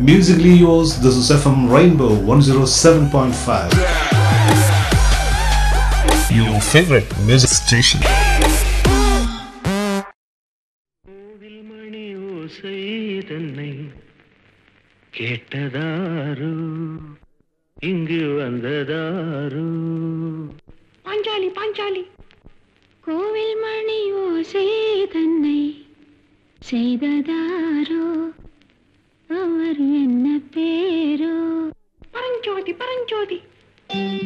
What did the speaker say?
Musically yours, this is FM Rainbow 107.5. Your favorite music station. கோவில் மணி ஓசை தன்னை கேட்டதாரு இங்கு வந்ததாரு பாஞ்சாலி பாஞ்சாலி கோவில் மணி ஓசை தன்னை செய்ததாரோ அவர் என்ன பேரோ பரஞ்சோதி பரஞ்சோதி